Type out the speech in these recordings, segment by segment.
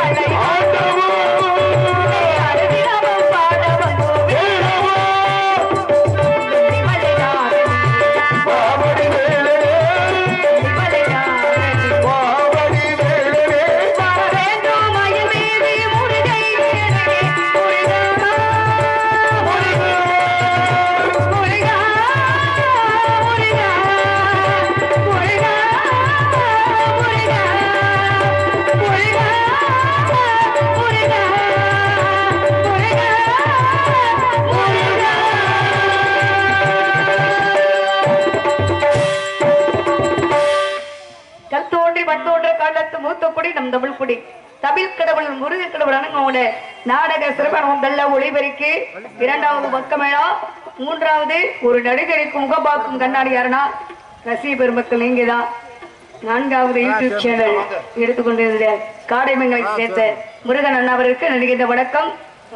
மலை அருவினமும் பாடவும் கல் தோன்றி மண் தோன்ற காலத்து மூத்த குடி நம் தமிழ் குடி தமிழ் கடவுள் முருகன் கடவுள் அணங்கோட நாடக சிறுவனங்கள்ல ஒளிபெருக்கி இரண்டாவது பக்கமேளா மூன்றாவது ஒரு நடிகருக்கு முகபாக்கும் கண்ணாடி யாருன்னா ரசிக பெருமக்கள் நீங்க தான் நான்காவது யூடியூப் சேனல் எடுத்துக்கொண்டிருந்த காடைமங்களை சேர்த்த முருகன் அண்ணாவருக்கு நடிகின்ற வணக்கம்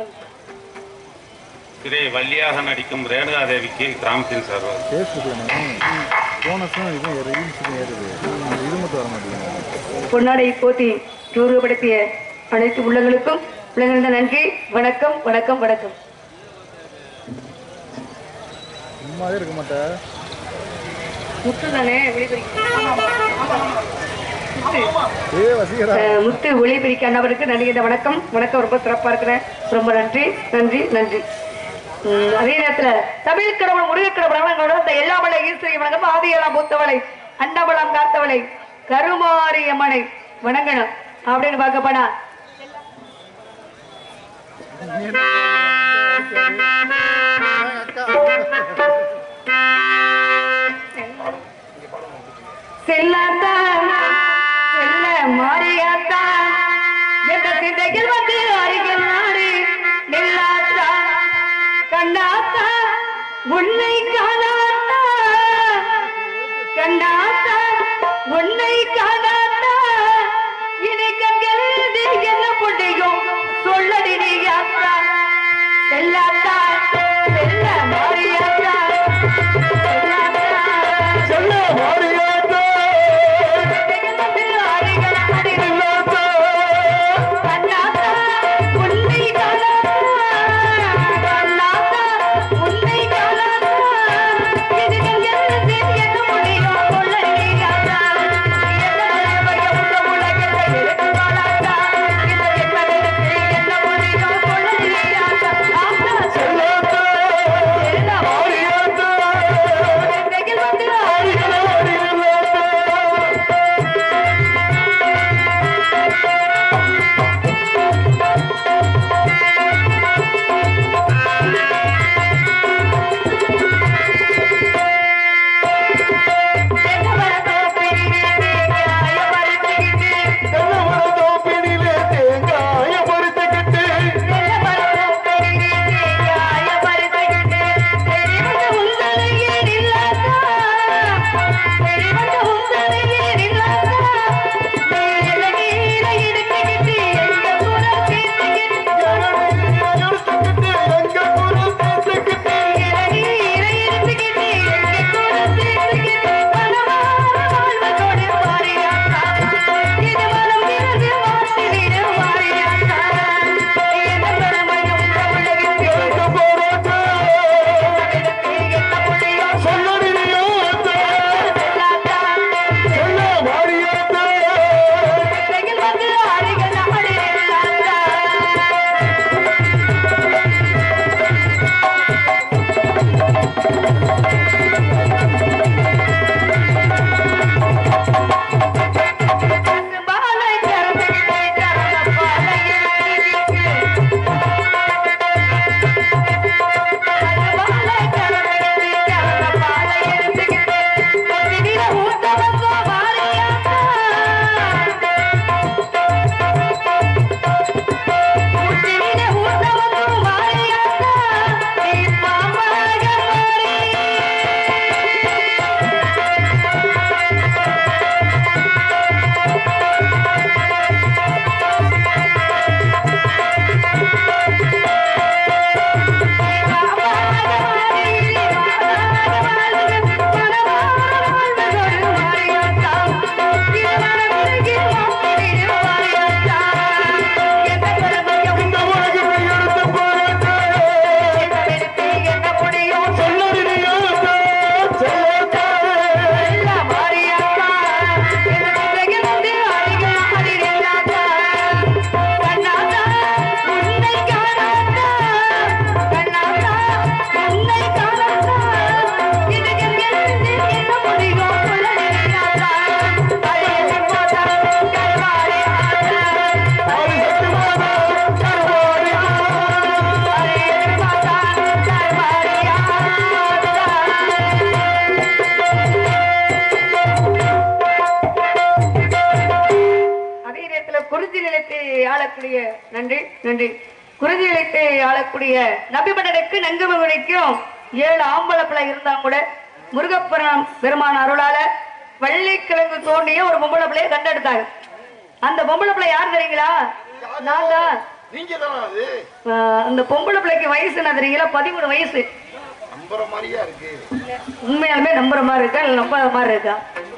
திரை வள்ளியாக நடிக்கும் ரேணுகாதேவிக்கு கிராமத்தின் சார்பாக போனஸும் இதுவும் ரீல்ஸுக்கும் ஏறுது இது மட்டும் வர மாட்டேங்குது பொன்னாடை போத்தி உருவப்படுத்திய அனைத்து உள்ளங்களுக்கும் உள்ளங்களிருந்த நன்றி வணக்கம் வணக்கம் வணக்கம் சும்மாவே இருக்க மாட்டேன் முத்து தானே ஏ வசீகரா முத்து ஒளிபிரிக்க அண்ணவருக்கு நடிகின்ற வணக்கம் வணக்கம் ரொம்ப சிறப்பா இருக்கிறேன் ரொம்ப நன்றி நன்றி நன்றி உம், அதே நேரத்துல தமிழ் கடவுள் முருகக் கடவுள் அவங்களோட இந்த எல்லாமலை ஈஸ்வரி வணக்கம் ஆதியெல்லாம் மூத்தவளை அன்னபலம் காத்தவளை கருமாரி அம்மனை வணங்கணும் அப்படின்னு பார்க்க போனா செல்லாத்தா செல்ல மாறியாத்தா எந்த சிந்தையில் வந்து அருகில் நாடி நில்லாத்தா கண்டாத்தா உன்னை காணாத்தா கண்டாத்தா உன்னை காணாத்தா இனி கண்கள் என்ன புண்ணியம் சொல்லடி நீ யாத்தா செல்லாத்தா செல்ல மாறியாத்தா செல்லாத்தா சொல்ல மாறியாத்தா உன்னை காண குறிஞ்சி நிலத்தை ஆளக்கூடிய நன்றி நன்றி குறிஞ்சி நிலத்தை ஆளக்கூடிய நபிமன்னனுக்கு நங்கமகனுக்கும் ஏழு ஆம்பளப்பிள்ளை இருந்தா கூட முருகப்பெருமான் பெருமான் அருளால வள்ளிக்கிழங்கு தோண்டிய ஒரு பொம்பளை பிள்ளைய கண்டெடுத்தாங்க அந்த பொம்பளை பிள்ளை யார் தெரியுங்களா நான் தான் நீங்க தானே அது ஆஹ் அந்த பொம்பளை பிள்ளைக்கு வயசு என்ன தெரியுங்களா பதிமூணு வயசு நம்புற மாதிரியா இருக்கு உண்மையாலுமே நம்புற மாதிரி இருக்கா இல்ல நம்பாத மாதிரி இருக்கா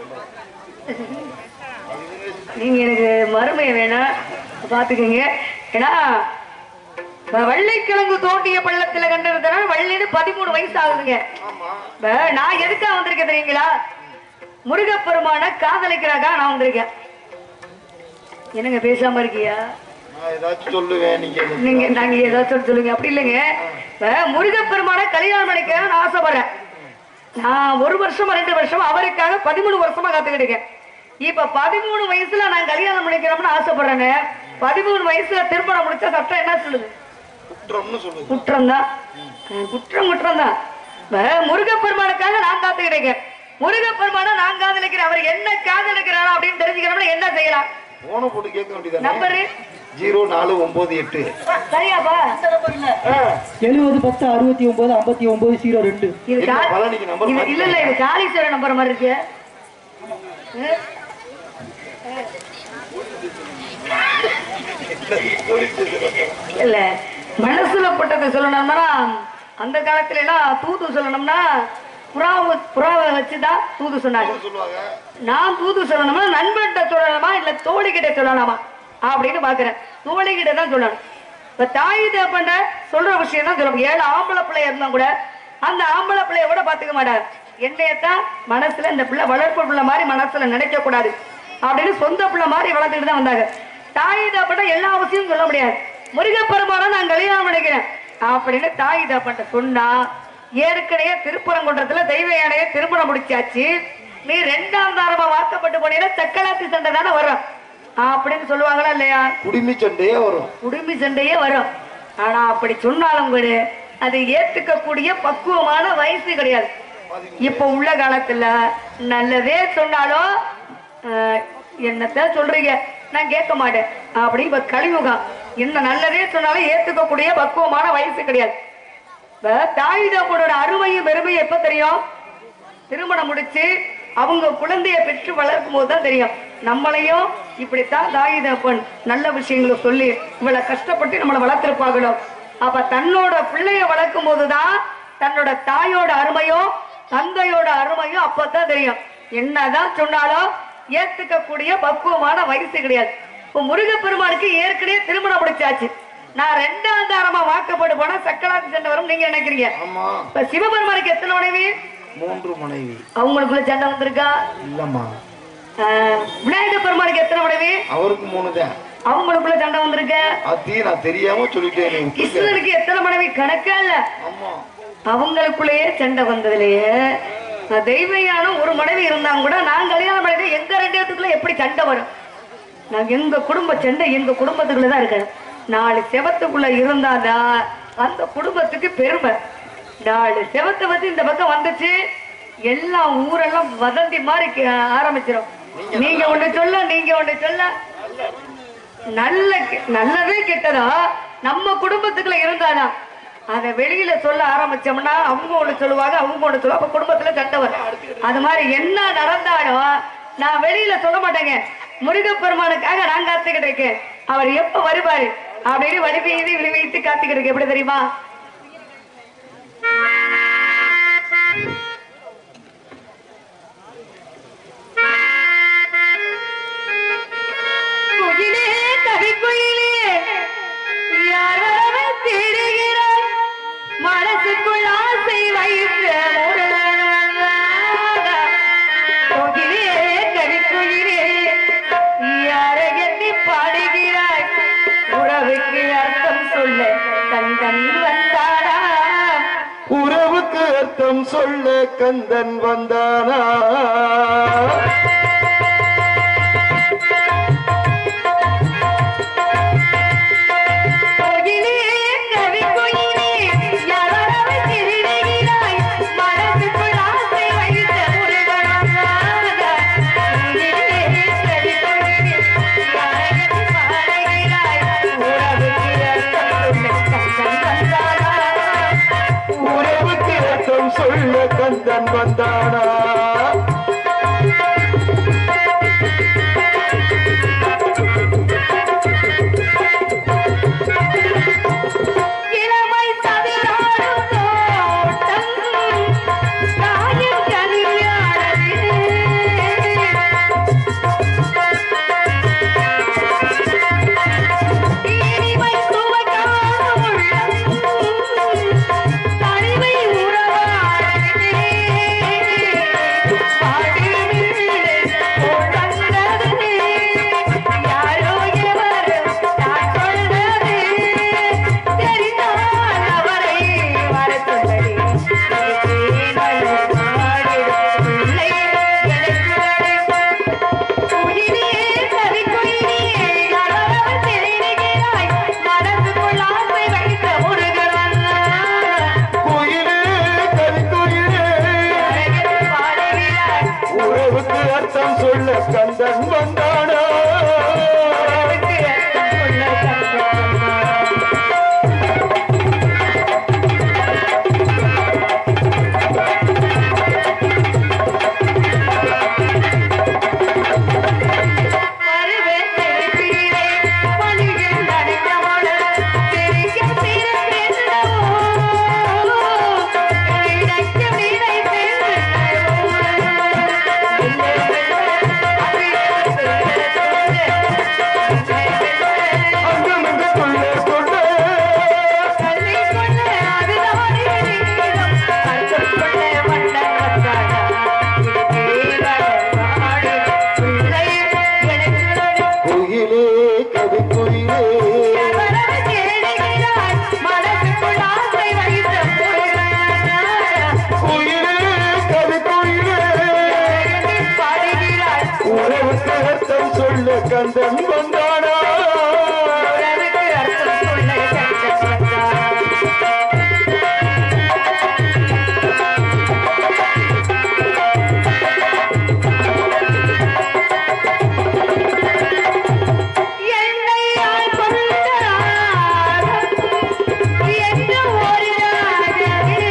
நீங்க எனக்கு மறுமையை வேணாம் பாத்துக்கோங்க ஏன்னா இப்ப வள்ளிக்கிழங்கு தோண்டிய பள்ளத்துல கண்டிருந்தனா வள்ளின்னு பதிமூணு வயசு ஆகுதுங்க ஆமா இப்ப நான் எதுக்காக வந்திருக்கேன் தெரியுங்களா முருகப்பெருமான காதலிக்கிறாக்கா நான் வந்திருக்கேன் என்னங்க பேசாம இருக்கியா நான் ஏதாச்சும் சொல்லுவேன் நீங்க எனக்கு- நீங்க நாங்க ஏதாச்சும் சொல்லுங்க அப்படி இல்லைங்க இப்ப முருகப்பெருமான கல்யாணம் பண்ணிக்க நான் ஆசைப்படுறேன் நான் ஒரு வருஷமா ரெண்டு வருஷமா அவருக்காக பதிமூணு வருஷமா காத்துக்கிட்டு இருக்கேன் இப்ப பதிமூணு வயசுல நான் கல்யாணம் பண்ணிக்கிறோம்னு ஆசைப்படுறேங்க பதிமூணு வயசுல திருமணம் முடிச்ச சட்டம் என்ன சொல்லுது குற்றம்னு சொல்லுது குற்றம் தான் குற்றம் குற்றம் தான் முருகப்பெருமானுக்காக நான் காத்துக்கிட்டு இருக்கேன் முருகப்பெருமான நான் காதலிக்கிறேன் அவர் என்ன காதலிக்கிறாரோ அப்படின்னு தெரிஞ்சுக்கிறோம்னா என்ன செய்யலாம் போன போட்டு கேட்க வேண்டியதானே நம்பரு ஜீரோ நாலு ஒன்பது எட்டு சரியாப்பா எழுபது பத்து அறுபத்தி ஒன்பது ஐம்பத்தி ஒன்பது ஜீரோ ரெண்டு இது என்ன, கா- பழனிக்கு number இது- மாத்தி இல்ல இல்ல இது காளீஸ்வரர் நம்பர் மாதிரி இருக்கு இல்ல மனசுல பட்டதை சொல்லணும்னா அந்த காலத்துல எல்லாம் தூது சொல்லணும்னா புறாவை புறாவை வச்சுதான் தூது சொன்னாங்க சொல்லுவாங்க நான் தூது சொல்லணுமா நண்பன்கிட்ட சொல்லணுமா இல்ல தோழி கிட்ட சொல்லலாமா அப்படின்னு பாக்குறேன் தோழி கிட்ட தான் சொல்லணும் இப்ப தாய் தப்பண்ட சொல்ற விஷயம் தான் சொல்லணும் ஏழு ஆம்பளை பிள்ளை இருந்தா கூட அந்த ஆம்பளை பிள்ளைய கூட பாத்துக்க மாட்டார் என்னையத்தான் மனசுல இந்த பிள்ளை வளர்ப்பு பிள்ளை மாதிரி மனசுல நினைக்க கூடாது அப்படின்னு சொந்த பிள்ளை மாதிரி வளர்த்துக்கிட்டு தான் வந்தாங்க தாய் தப்பண்ட எல்லா அவசியமும் சொல்ல முடியாது முருகப்பெருமானை நான் கல்யாணம் பண்ணிக்கிறேன் அப்படின்னு தாய் தப்பண்ட சொன்னா ஏற்கனவே திருப்பரங்குன்றத்துல தெய்வ யானையை திருமணம் முடிச்சாச்சு நீ ரெண்டாம் தாரமா வாக்கப்பட்டு போனீங்கன்னா சக்கலாத்தி சண்டை தானே வரும் அப்படின்னு சொல்லுவாங்களா இல்லையா குடிமி சண்டையே வரும் குடுமி சண்டையே வரும் ஆனா அப்படி சொன்னாலும் கூட அதை ஏத்துக்கக்கூடிய பக்குவமான வயசு கிடையாது இப்ப உள்ள காலத்துல நல்லதே சொன்னாலும் ஆஹ், என்னத்த சொல்றீங்க நான் கேட்க மாட்டேன் அப்படி இப்ப கலியுகம் என்ன நல்லதே சொன்னாலும் ஏத்துக்கக்கூடிய பக்குவமான வயசு கிடையாது இப்ப தாய் தகப்பனோட அருமையும் பெருமையும் எப்ப தெரியும் திருமணம் முடிச்சு அவங்க குழந்தைய பெற்று வளர்க்கும் போது தான் தெரியும் நம்மளையும் இப்படித்தான் தாய் தகப்பன் நல்ல விஷயங்களை சொல்லி இவ்வளவு கஷ்டப்பட்டு நம்மளை வளர்த்திருப்பாங்களோ அப்ப தன்னோட பிள்ளைய வளர்க்கும் போதுதான் தன்னோட தாயோட அருமையும் தந்தையோட அருமையும் அப்பதான் தெரியும் என்னதான் சொன்னாலும் ஏத்துக்கக்கூடிய பக்குவமான வயசு கிடையாது இப்போ முருகப்பெருமானுக்கு ஏற்கனவே திருமணம் முடிச்சாச்சு நான் ரெண்டாம் தாரமா வாக்கப்பட்டு போனா சக்கலாத்தி சண்டை வரும் நீங்க நினைக்கிறீங்க ஆமா இப்ப சிவபெருமானுக்கு எத்தனை மனைவி மூன்று மனைவி அவங்களுக்குள்ள சண்டை வந்திருக்கா இல்லம்மா ஆஹ், விநாயகர் பெருமானுக்கு எத்தனை மனைவி அவருக்கு மூணு தான் அவங்களுக்குள்ள சண்டை வந்திருக்க அதையும் நான் தெரியாம சொல்லிட்டேன் நீ விட்டுருக்க. கிருஷ்ணனுக்கு எத்தனை மனைவி கணக்கா இல்ல ஆமா அவங்களுக்குள்ளேயே சண்டை வந்ததுலயே நான் தெய்வயான ஒரு மனைவி இருந்தாங்க கூட நான் கல்யாணம் பண்ணி எங்க ரெண்டு இடத்துக்குள்ள எப்படி சண்டை வரும் நான் எங்க குடும்ப சண்டை எங்க குடும்பத்துக்குள்ள தான் இருக்கேன் நாலு செவத்துக்குள்ள இருந்தாதான் அந்த குடும்பத்துக்கு பெருமை நாலு செவத்தை வந்து இந்த பக்கம் வந்துச்சு எல்லா ஊரெல்லாம் வதந்தி மாதிரி கே- ஆரம்பிச்சிடும் நீங்க ஒண்ணு சொல்ல நீங்க ஒண்ணு சொல்ல நல்ல கெ- நல்லதே கெட்டதா நம்ம குடும்பத்துக்குள்ள இருந்தாதான் அத வெளியில சொல்ல ஆரம்பிச்சோம்னா அவங்க ஒண்ணு சொல்லுவாங்க அவங்க ஒண்ணு சொல்லுவாங்க அப்ப குடும்பத்துல சண்டை வரும் அது மாதிரி என்ன நடந்தாலும் நான் வெளியில சொல்ல மாட்டேங்க முருகப்பெருமானுக்காக நான் காத்துக்கிட்டு இருக்கேன் அவர் எப்ப வருவாரு அப்படின்னு வழி வீதி விழி வைத்து காத்துக்கிட்டு இருக்கேன் எப்படி தெரியுமா குயிலே கவிக்குயிலே யார் வரவை தேடுகிறாய் மனசுக்குள் ஆசை வைத்த முருகனாக. குயிலே கவிக்குயிலே யாரை எண்ணி பாடுகிறாய் உறவுக்கு அர்த்தம் சொல்ல தந்தன் வந்தானா உறவுக்கு அர்த்தம் சொல்ல கந்தன் வந்தானா கோயிலே கவிக்குயிலே யாரவை திருடுகிறாய் மனசுக்குள் ஆசை வைத்த முருகனாக. கோயிலே கவிக்குயிலே யாரை எண்ணி குயிலே கவி குயிலே எவ்வளவு தேடுகிறாய் மனசுக்குள் ஆசை வைத்த முருகன். குயிலே கவி குயிலே எதில் பாடுகிறாய் உறவுக்கு அர்த்தம் சொல்ல கந்தன் வந்தானா உறவுக்கு அர்த்தம் சொல்ல கண்டவன் வந்தான். என்னை ஆள் கொண்ட ராகம் என்ன ஒரு ராகமே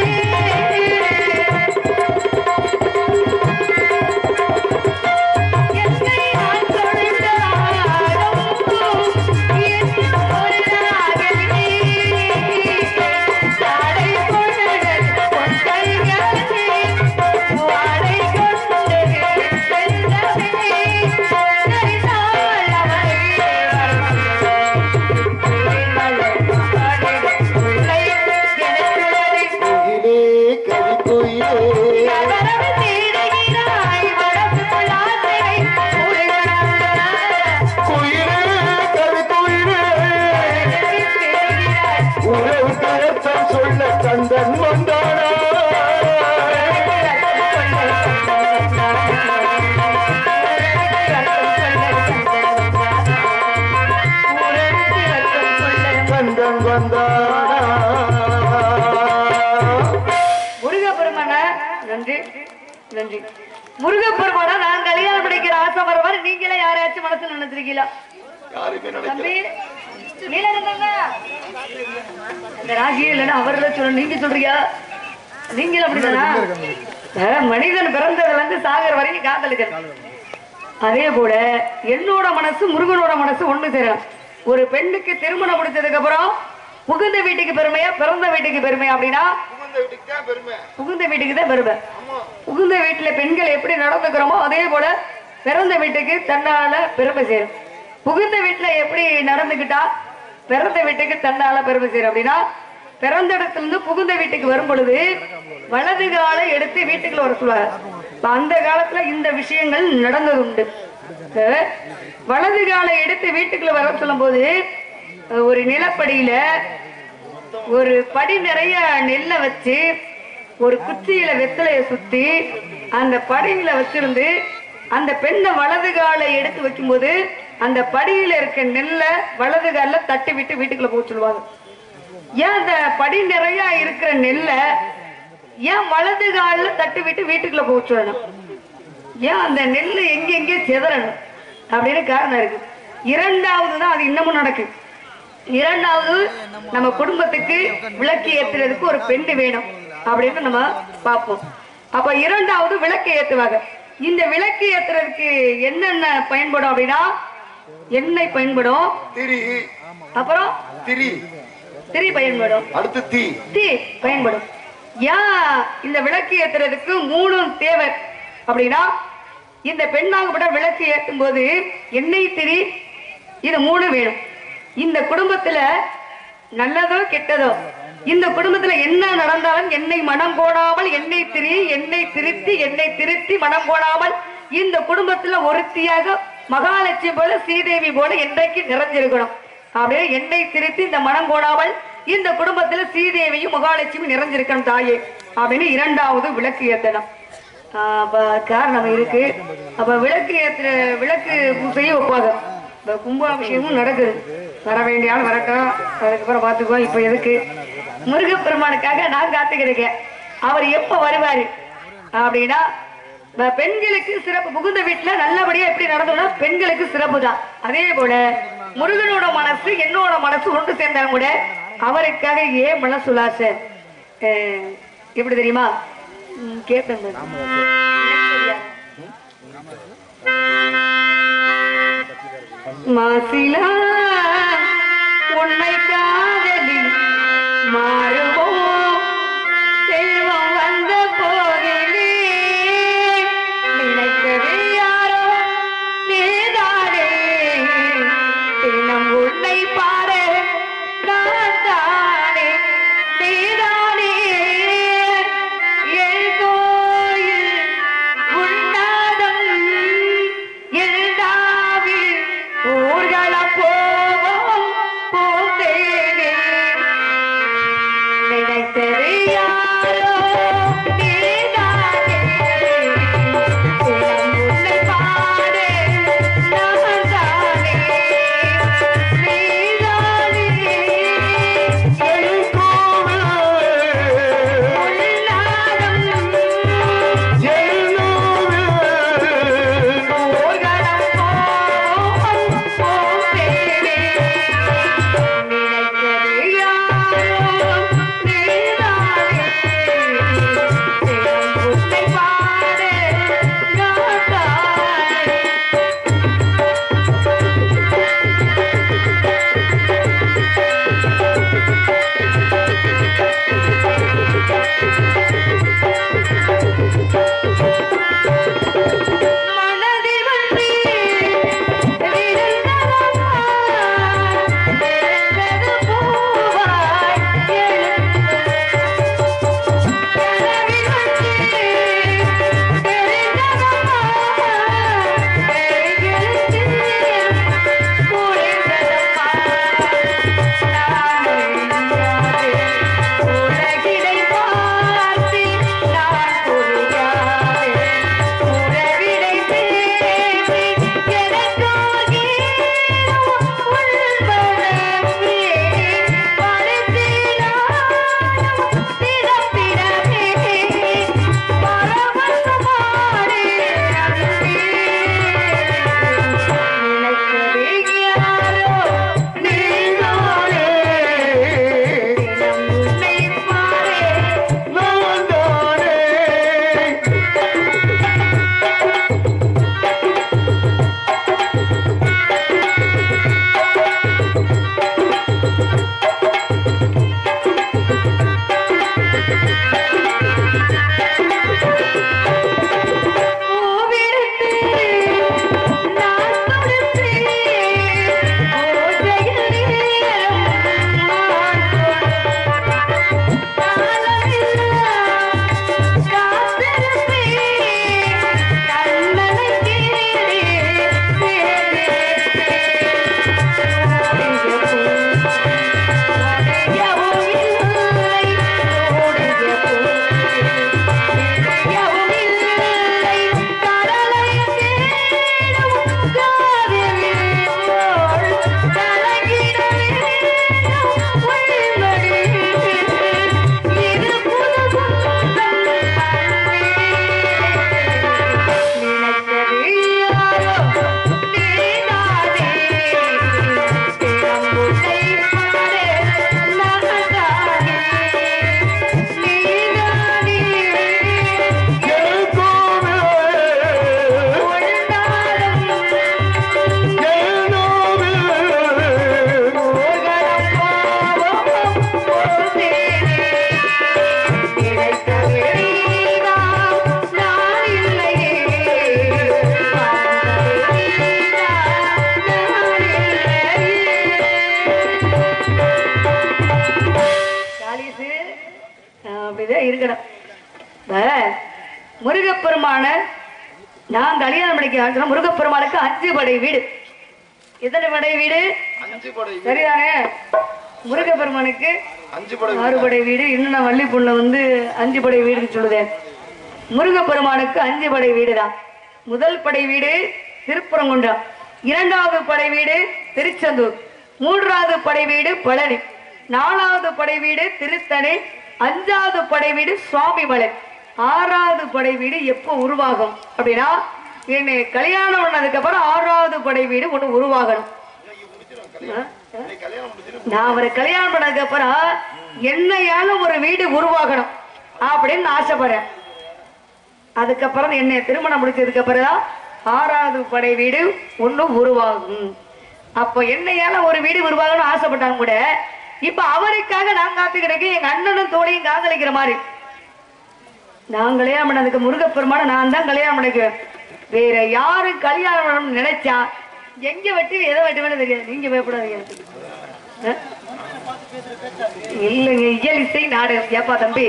என்னை ஆள் கொண்ட ராகம் என்ன ஒரு ராகமே வாடை கொண்டது பொன்கையாலே வாடை கொண்டது செல்லமே நரிசால் அவளை குயிலே கவி குயிலே குயிலே கவி குயிலே உறவுக்கு அர்த்தம் சொல்ல கந்தன் வந்தானா கந்தன் வந்தானா முருகப்பெருமான நன்றி நன்றி முருகப்பெருமான நான் கல்யாணம் பண்ணிக்கிற ஆசை வரவாறு நீங்களே யாரையாச்சும் மனசுல நினைச்சிருக்கீங்களா யாருமே தம்பி நினைக்கல நீலகண்டங்க இந்த ராசியே இல்லைன்னா அவர்ல சொல்ல நீங்க சொல்றியா நீங்களும் அப்படிதானா அஹ், மனிதன் பிறந்ததுல இருந்து சாகர வரைக்கும் காதலிக்கணும் அதே போல என்னோட மனசு முருகனோட மனசு ஒண்ணு சேரணும் ஒரு பெண்ணுக்கு திருமணம் முடிச்சதுக்கு அப்புறம் புகுந்த வீட்டுக்கு பெருமையா பிறந்த வீட்டுக்கு பெருமையா அப்படின்னா புகுந்த வீட்டுக்கு தான் பெருமை புகுந்த வீட்டுக்கு தான் பெருமை புகுந்த வீட்டுல பெண்கள் எப்படி நடந்துக்கிறோமோ அதே போல பிறந்த வீட்டுக்கு தன்னால பெருமை சேரும் புகுந்த வீட்டுல எப்படி நடந்துக்கிட்டா பிறந்த வீட்டுக்கு தன்னால பெருமை சேரும் அப்படின்னா பிறந்த இடத்துல இருந்து புகுந்த வீட்டுக்கு வரும் பொழுது வலது காலை எடுத்து வீட்டுக்குள்ள வர சொல்லுவாங்க இப்ப அந்த காலத்துல இந்த விஷயங்கள் நடந்தது உண்டு அஹ் வலது காலை எடுத்து வீட்டுக்குள்ள வர சொல்லும் போது அஹ் ஒரு நிலப்படியில ஒரு படி நிறைய நெல்லை வச்சு ஒரு குச்சியில வெத்தலைய சுத்தி அந்த படியில வச்சிருந்து அந்த பெண்ணை வலது காலை எடுத்து வைக்கும்போது அந்த படியில இருக்க நெல்லை வலது கால்ல தட்டி விட்டு வீட்டுக்குள்ள போக சொல்லுவாங்க ஏன் அந்த படி நிறைய இருக்கிற நெல்லை ஏன் வலது கால்ல தட்டி விட்டு வீட்டுக்குள்ள போக சொல்லணும் ஏன் அந்த நெல் எங்க எங்கே சிதறணும் அப்படின்னு காரணம் இருக்கு இரண்டாவது தான் அது இன்னமும் நடக்குது இரண்டாவது நம்ம குடும்பத்துக்கு விளக்கு ஏத்துறதுக்கு ஒரு பெண் வேணும் அப்படின்னு நம்ம பார்ப்போம் அப்ப இரண்டாவது விளக்கு ஏத்துவாங்க இந்த விளக்கு ஏத்துறதுக்கு என்னென்ன பயன்படும் அப்படின்னா எண்ணெய் பயன்படும் திரி அப்புறம் திரி திரி பயன்படும் அடுத்து தீ தீ பயன்படும் ஏன் இந்த விளக்கு ஏத்துறதுக்கு மூணு தேவை அப்படின்னா இந்த பெண்ணாகப்பட்ட விளக்கு ஏற்றும் போது எண்ணெய் திரி இது மூணு வேணும் இந்த குடும்பத்துல நல்லதோ கெட்டதோ இந்த குடும்பத்துல என்ன நடந்தாலும் எண்ணெய் மனம் போடாமல் எண்ணெய் திரி எண்ணெய் திருத்தி எண்ணெய் திருத்தி மனம் போடாமல் இந்த குடும்பத்துல ஒருத்தியாக மகாலட்சுமி போல ஸ்ரீதேவி போல என்றைக்கு நிறைஞ்சிருக்கணும் அப்படியே எண்ணெய் திருத்தி இந்த மனம் போடாமல் இந்த குடும்பத்துல ஸ்ரீதேவியும் மகாலட்சுமி நிறைஞ்சிருக்கணும் தாயே அப்படின்னு இரண்டாவது விளக்கு ஏத்தணும் ஆஹ் அப்ப காரணம் இருக்கு அப்ப விளக்கு ஏத்துற விளக்கு பூசையும் வைப்பாங்க இப்ப கும்பாபிஷேகமும் நடக்குது வர வேண்டிய ஆள் வரட்டும் அதுக்கப்புறம் பார்த்துக்கோ இப்ப எதுக்கு முருகப்பெருமானுக்காக நான் காத்துக்கிருக்கேன் அவர் எப்ப வருவாரு அப்படின்னா இப்ப பெண்களுக்கு சிறப்பு புகுந்த வீட்டுல நல்லபடியா எப்படி நடந்தோம்னா பெண்களுக்கு சிறப்பு தான் அதே போல முருகனோட மனசு என்னோட மனசு ஒன்று சேர்ந்தாலும் கூட அவருக்காக ஏன் மனசு உலாச எப்படி தெரியுமா ம், கேட்பேன் பாரு. சரியா? மாசிலா உன்னை காதலி மாறுவோம் செல்வம் வந்த போதிலே நினைக்கவே யாரோ நீதானே தினம் உன்னை பாட நான் தானே நீதானே என் கோயில் உன்னாதம் எழுதாவில் ஊர் ஊர்வலம் போவோம் பூந்தேனே நினைத்தது யாரோ நீதானே தினம் உன்னை பாடு நான் தானே நீதானே உன்னாலும் ஊர்வலம் போவோம் பூந்தேனே நினைத்தது யாரோ நீதானே தினம் உன்னை பாடு நான் தானே மனதில் வந்து விழுந்ததம்மா, விழுந்தது பூவாய் எழுந்தது. கனவில் வந்து தெரிந்ததம்மா, எழுந்து குளிர்ந்ததம்மா. நான் அறியாதே உலகினை பார்த்து நான் புரியாதே உறவினை தேடி எனக்காகி உள்மனமே படுத்தினாலும் திறப்பிடமே பரவசமானே அன்பே நினைத்தது யாரோ நீதானே தினம் உன்னை பாரே பூவிடுத்து நான் கொடுத்தேன் ஓசையில் நேரம் நான் காலமெல்லாம் காத்திருப்பேன் கண்ணனை தேடி அடையவும் இல்லை ஓடிய இடையவும் இல்லை கடலை தேடும் காவிரி போல் கலங்கிட வேண்டும் உள்மடி இது புது சொந்தம் நினைத்தது யாரோ நீதானே தினம் உன்னை பாடு நகதானே நீதானே அப்படிதான் இருக்கணும் இப்ப முருகப்பெருமான நான் கல்யாணம் பண்ணிக்க ஆரம்பிச்சோம் முருகப்பெருமானுக்கு அஞ்சு படை வீடு எத்தனை படை வீடு சரிதானே முருகப்பெருமானுக்கு ஆறு படை வீடு இன்னும் நான் வள்ளிப்புள்ள வந்து அஞ்சு படை வீடுன்னு சொல்லுதேன் முருகப்பெருமானுக்கு அஞ்சு படை வீடு தான் முதல் படை வீடு திருப்பரங்குன்றம் இரண்டாவது படை வீடு திருச்செந்தூர் மூன்றாவது படை வீடு பழனி நாலாவது படை வீடு திருத்தணி அஞ்சாவது படை வீடு சுவாமிமலை ஆறாவது படை வீடு எப்போ உருவாகும் அப்படின்னா என்னை கல்யாணம் பண்ணதுக்கு அப்புறம் ஆறாவது படை வீடு ஒண்ணு உருவாகணும் ஆ? ஆ? நான் அவரை கல்யாணம் பண்ணதுக்கு அப்புறம் என்னையால ஒரு வீடு உருவாகணும் அப்படின்னு நான் ஆசைப்படுறேன் அதுக்கப்புறம் என்னை திருமணம் முடிச்சதுக்கு அப்புறம் தான் ஆறாவது படை வீடு ஒண்ணு உருவாகும் அப்போ என்னையால ஒரு வீடு உருவாகணும்னு ஆசைப்பட்டாங்க கூட இப்ப அவருக்காக நான் காத்துக்கிட்டு எங்க அண்ணனும் தோழியும் காதலிக்கிற மாதிரி நான் கல்யாணம் பண்ணதுக்கு முருகப்பெருமான நான் தான் கல்யாணம் பண்ணிக்குவேன் வேற யாரும் கல்யாணம் பண்ணணும்னு நினைச்சா எங்க வெட்டி எதை வெட்டுவேன்னு தெரியாது நீங்க பயப்படாதீங்க ஆ? இல்லைங்க இயல் இசை நாடகம் ஏப்பா தம்பி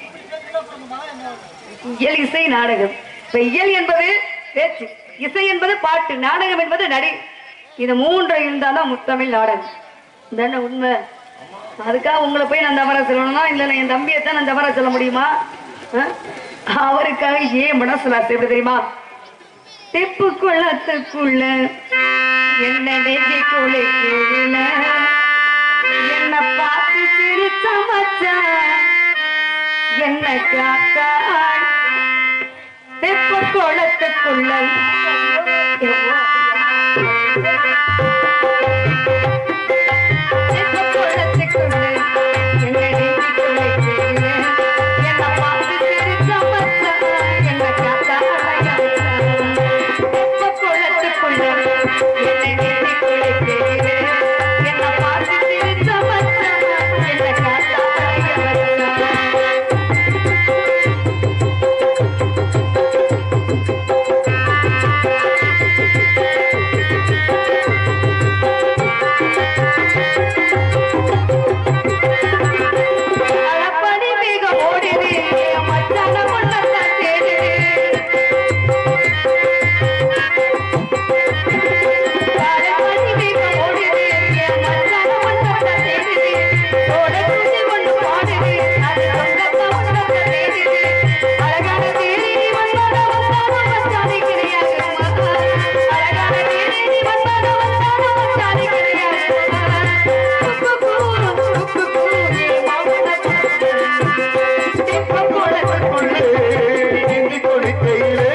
இயல் இசை நாடகம் இப்ப இயல் என்பது பேச்சு இசை என்பது பாட்டு நாடகம் என்பது நடி இது மூன்று இருந்தாதான் முத்தமிழ் நாடகம் இதானே உண்மை அதுக்காக உங்களை போய் நான் தவற சொல்லணும்னா இல்லை என் தம்பியைத்தான் நான் தவற சொல்ல முடியுமா ஆ? அவருக்காக ஏன் மனசுல எப்படி தெரியுமா தெப்பு குளத்துக்குள்ள என்ன நெஞ்சை குளிக்குள்ள என்ன பார்த்து சிரிச்ச மச்சான் என்ன காத்தாள் தெப்பு குளத்துக்குள்ள தெப்பு குளத்துக்குள்ள என்ன நெஞ்சை குளிக்குள்ள என்ன பார்த்து சிரிச்ச மச்சான் என்ன காத்தாள் தெப்பு குளத்துக்குள்ள என்ன நெஞ்சை குளிக்குள்ள என்ன பார்த்து சிரிச்ச மச்சான் என்ன காத்தாள் அளப்படி மிக ஓடிது மச்சான பொண்ணத்தான் தேடுது அளப்படி மிக ஓடிது மச்சான பொண்ணத்தான் தேடுது ஓட சுத்தி கொண்டு பாடுது அது சொந்தத்தான் பொண்ணத்தான் தேடுது அழகான தேடி வந்தான வந்தான மச்சானே கிடையாது அழகான தேடி வந்தான வந்தான மச்சானே கிடையாது குக்கு குக்கு குக்கு தெப்ப குளத்துக்குள்ள நீந்தி குளிக்கையிலே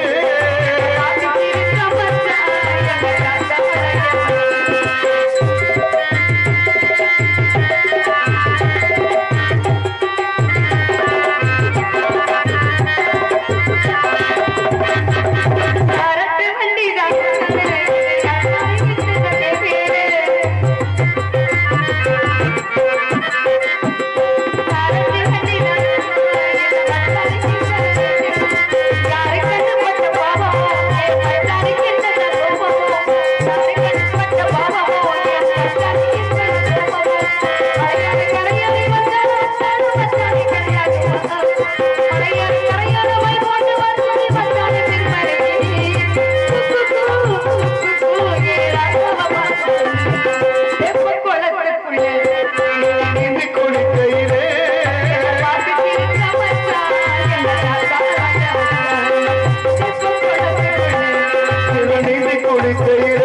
நீந்தி குளிக்கையிலே நீந்தி குளிக்கையிலே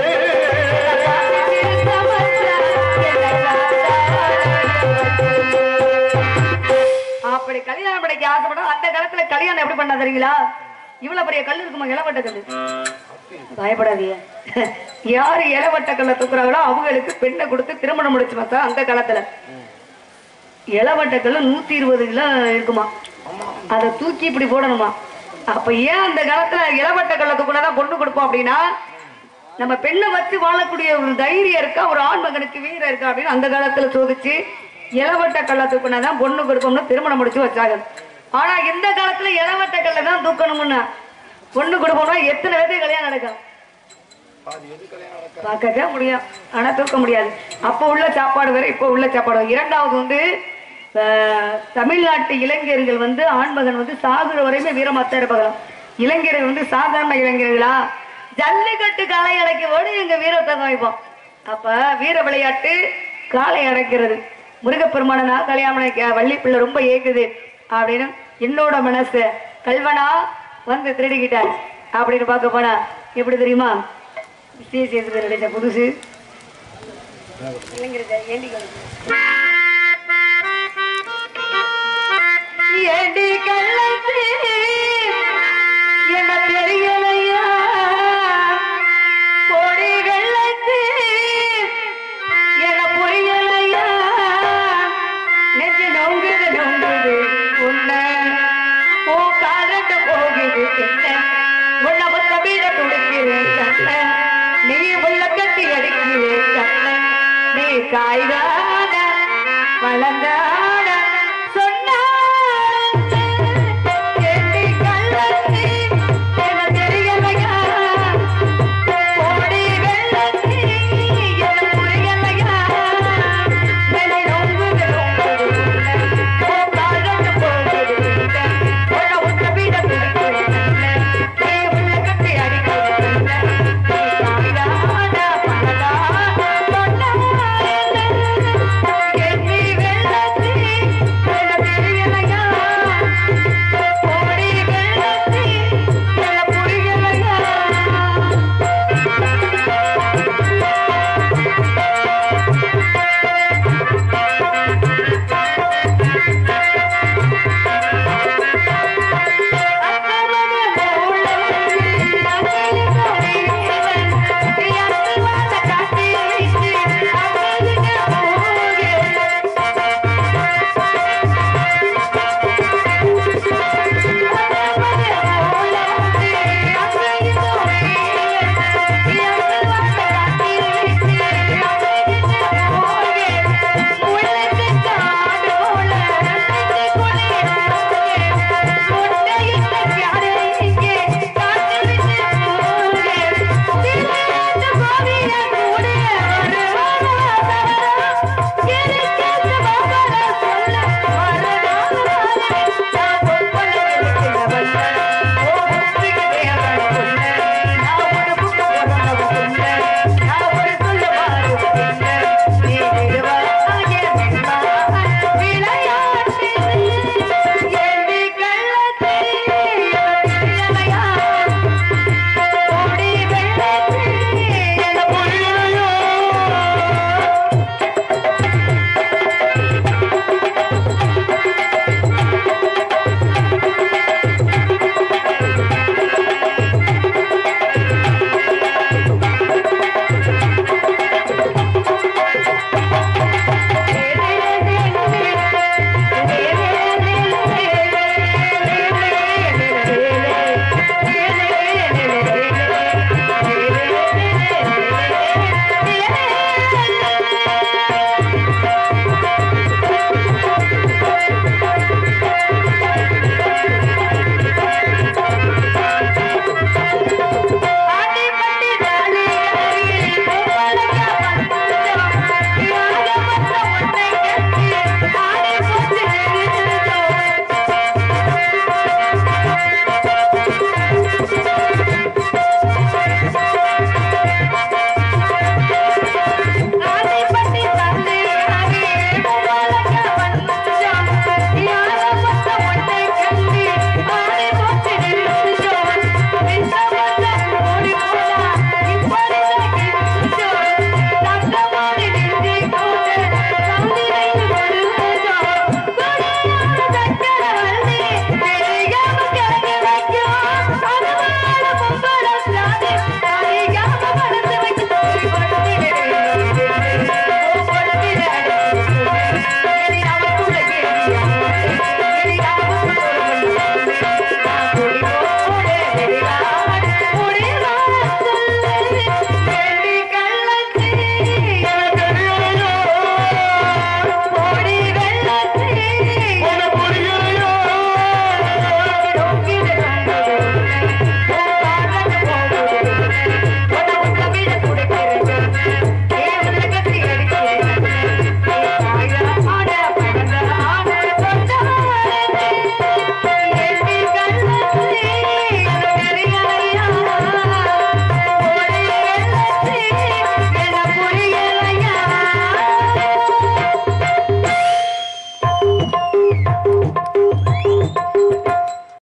அப்படி கல்யாணம் படிக்க ஆசைப்பட்டா அந்த காலத்துல கல்யாணம் எப்படி பண்ணா தெரியுங்களா இவ்வளவு பெரிய கல் இருக்குமா இளவட்ட கல்லு பயப்படாதீங்க யாரு இளவட்ட கல்ல தூக்குறாங்களோ அவங்களுக்கு பெண்ணை கொடுத்து திருமணம் முடிச்சு பார்த்தா அந்த காலத்துல இளவட்ட கல்லு நூத்தி இருபது கிலோ இருக்குமா அதை தூக்கி இப்படி போடணுமா அப்ப ஏன் அந்த காலத்துல இளவட்ட கல்ல தூக்குனாதான் பொண்ணு கொடுப்போம் அப்படின்னா நம்ம பெண்ணை வச்சு வாழக்கூடிய ஒரு தைரியம் இருக்கா ஒரு ஆண் மகனுக்கு வீரம் இருக்கா அப்படின்னு அந்த காலத்துல சோதிச்சு இளவட்ட கல்ல தூக்குனாதான் பொண்ணு கொடுப்போம்னு திருமணம் முடிச்சு வச்சாங்க ஆனா இந்த காலத்துல இளவட்ட கல்ல தான் தூக்கணும்னா பொண்ணு கொடுப்போம்னா எத்தனை பேருக்கு கல்யாணம் நடக்கும் பார்க்கவே முடியும் ஆனா தூக்க முடியாது அப்போ உள்ள சாப்பாடு வேற இப்போ உள்ள சாப்பாடு வேற. இரண்டாவது வந்து அஹ், தமிழ்நாட்டு இளைஞர்கள் வந்து ஆண்மகன் வந்து சாகுற வரையுமே வீரமாத்தான் இருப்பாங்களாம் இளைஞர்கள் வந்து சாதாரண இளைஞர்களா ஜல்லிக்கட்டு காளை அடைக்கவோடு எங்க வீரத்தை காய்ப்போம் அப்ப வீர விளையாட்டு காளை அடைக்கிறது முருகப்பெருமானனா கல்யாணம் வள்ளி பிள்ளை ரொம்ப ஏக்குது அப்படின்னு என்னோட மனசு கல்வனா வந்து திருடிக்கிட்டார் அப்படின்னு பார்க்க போனா எப்படி தெரியுமா விஜய் சேதுபதி நடிச்ச புதுசு இளைஞர் ஏண்டி ஏண்டி கள்ளத்து என்ன தெரியலையா பொடி வெள்ளத்து என புரியலையா நெஞ்சு நொங்குது நொங்குது உன்னை ஓ காலட்ட போகுது என்ன உன்னை முத்த வீட துடிக்கிறேன் கண்ண நீ உள்ள கட்டி அடிக்கிறேன் கண்ண நீ காய்தான வளர்ந்த